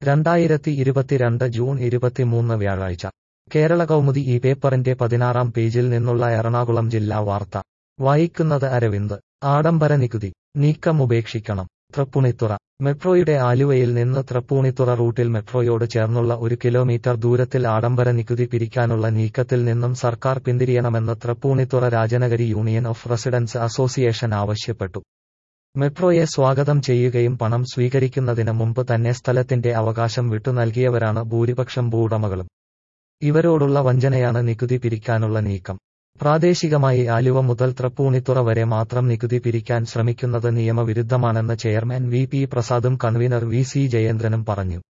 രണ്ടായിരത്തി ഇരുപത്തിരണ്ട് ജൂൺ ഇരുപത്തിമൂന്ന് വ്യാഴാഴ്ച കേരള കൗമുദി ഈ പേപ്പറിന്റെ പതിനാറാം പേജിൽ നിന്നുള്ള എറണാകുളം ജില്ലാ വാർത്ത വായിക്കുന്നത് അരവിന്ദ് ആഡംബര നികുതി നീക്കം ഉപേക്ഷിക്കണം തൃപ്പൂണിത്തുറ മെട്രോയുടെ ആലുവയിൽ നിന്ന് തൃപ്പൂണിത്തുറ റൂട്ടിൽ മെട്രോയോട് ചേർന്നുള്ള ഒരു കിലോമീറ്റർ ദൂരത്തിൽ ആഡംബര നികുതി പിരിക്കാനുള്ള നീക്കത്തിൽ നിന്നും സർക്കാർ പിന്തിരിയണമെന്ന് Tripunithura Rajanagari union of residence association ആവശ്യപ്പെട്ടു മെട്രോയെ സ്വാഗതം ചെയ്യുകയും പണം സ്വീകരിക്കുന്നതിന് മുമ്പ് തന്നെ സ്ഥലത്തിന്റെ അവകാശം വിട്ടു നൽകിയവരാണ് ഭൂരിപക്ഷം ഭൂവുടമകളും ഇവരോടുള്ള വഞ്ചനയാണ് നികുതി പിരിക്കാനുള്ള നീക്കം പ്രാദേശികമായി ആലുവ മുതൽ തൃപ്പൂണിത്തുറ വരെ മാത്രം നികുതി പിരിക്കാൻ ശ്രമിക്കുന്നത് നിയമവിരുദ്ധമാണെന്ന് ചെയർമാൻ വി പി പ്രസാദും കൺവീനർ വി സി ജയേന്ദ്രനും പറഞ്ഞു